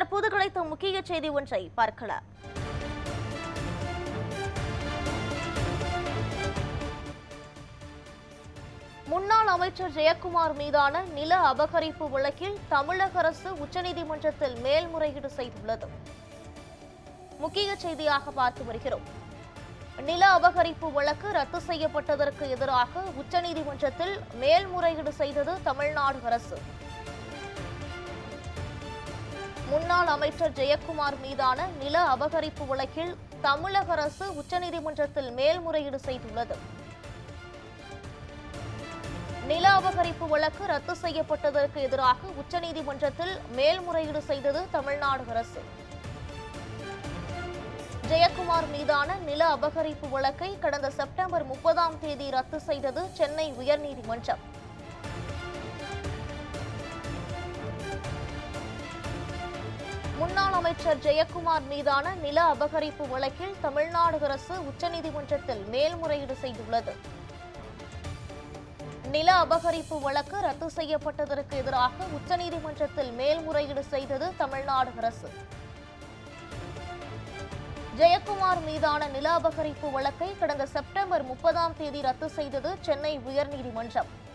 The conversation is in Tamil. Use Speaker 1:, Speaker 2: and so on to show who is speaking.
Speaker 1: தற்போது கிடைத்த முக்கிய செய்தி ஒன்றை பார்க்கலாம் முன்னாள் அமைச்சர் ஜெயக்குமார் மீதான நில அபகரிப்பு வழக்கில் தமிழக அரசு உச்சநீதிமன்றத்தில் மேல்முறையீடு செய்துள்ளது முக்கிய செய்தியாக பார்த்து வருகிறோம் நில அபகரிப்பு வழக்கு ரத்து செய்யப்பட்டதற்கு எதிராக உச்சநீதிமன்றத்தில் மேல்முறையீடு செய்தது தமிழ்நாடு அரசு முன்னாள் அமைச்சர் ஜெயக்குமார் மீதான நில அபகரிப்பு வழக்கில் தமிழக அரசு உச்சநீதிமன்றத்தில் மேல்முறையீடு செய்துள்ளது நில அபகரிப்பு வழக்கு ரத்து செய்யப்பட்டதற்கு எதிராக உச்சநீதிமன்றத்தில் மேல்முறையீடு செய்தது தமிழ்நாடு அரசு ஜெயக்குமார் மீதான நில அபகரிப்பு வழக்கை கடந்த செப்டம்பர் முப்பதாம் தேதி ரத்து செய்தது சென்னை உயர்நீதிமன்றம் முன்னாள் அமைச்சர் ஜெயக்குமார் மீதான நில அபகரிப்பு வழக்கில் தமிழ்நாடு அரசு உச்சநீதிமன்றத்தில் மேல்முறையீடு செய்துள்ளது நில அபகரிப்பு வழக்கு ரத்து செய்யப்பட்டதற்கு எதிராக உச்சநீதிமன்றத்தில் மேல்முறையீடு செய்தது தமிழ்நாடு அரசு ஜெயக்குமார் மீதான நில அபகரிப்பு வழக்கை கடந்த செப்டம்பர் முப்பதாம் தேதி ரத்து செய்தது சென்னை உயர்நீதிமன்றம்